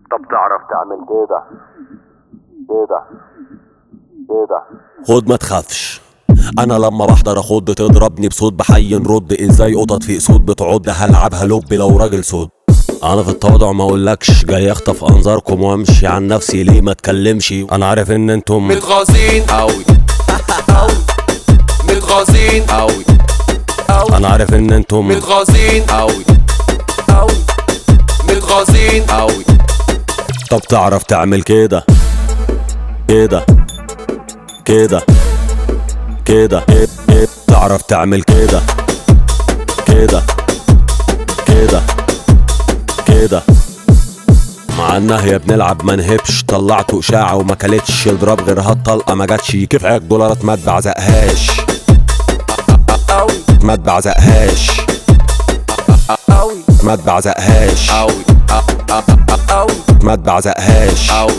طب تعرف تعمل كده كده كده خد ما تخافش انا لما بحضر اخد تضربني بصوت بحي نرد ازاي قطط في اسود بتعض هلعبها لب لو راجل صوت انا في التواضع ما اقولكش جاي اخطف انظاركم وامشي عن نفسي ليه ما اتكلمش انا عارف ان انتم متغاظين أوي أوي متغاظين أوي أوي انا عارف ان انتم متغاظين أوي أوي متغاظين أوي طب تعرف تعمل كده كده كده كده كده. تعرف تعمل كده كده كده كده مع النهية بنلعب ما نهبش طلعته اشاعة وما كلتش اضرب غيرها الطلقة ما جاتش كيف عيك دولارات ما تبعزقهاش أوي ما تبعزقهاش أوي ما تبعزقهاش أوي أوي ما تبعزقهاش أوي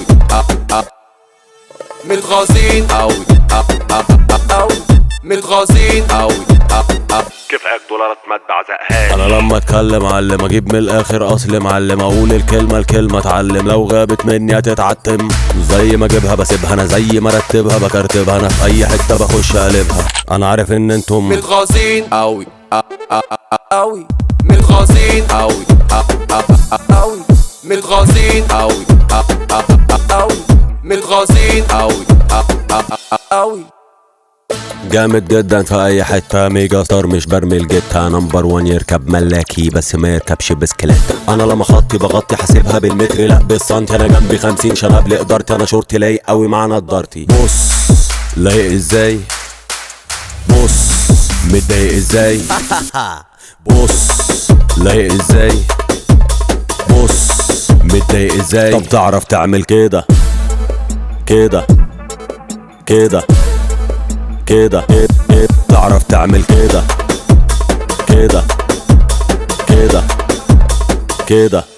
متغاظين أوي أوي متغاظين أوي كيف هيك دولارات ما تبعزقهاش انا لما اتكلم علم اجيب من الاخر اصل معلم اقول الكلمه الكلمه اتعلم لو غابت مني هتتعتم زي ما اجيبها بسيبها انا زي ما ارتبها بكرتبها انا في اي حته بخش اقلبها انا عارف ان انتم متغاظين أوي أوي متغاظين أوي أوي متغاظين أوي أوي متغاظين أوي أوي جامد جدا في اي حته ميجا ستار مش برمي الجيتا نمبر وان يركب ملاكي بس ما يركبش بسكليت انا لما خطي بغطي حاسبها بالمتر لا بالسنتي انا جنبي خمسين شنب لقدرتي انا شورتي لايق قوي مع نضارتي بص لايق ازاي بص متضايق ازاي بص لايق ازاي بص متضايق ازاي طب تعرف تعمل كده كده كده كده كده. تعرف تعمل كده كده كده كده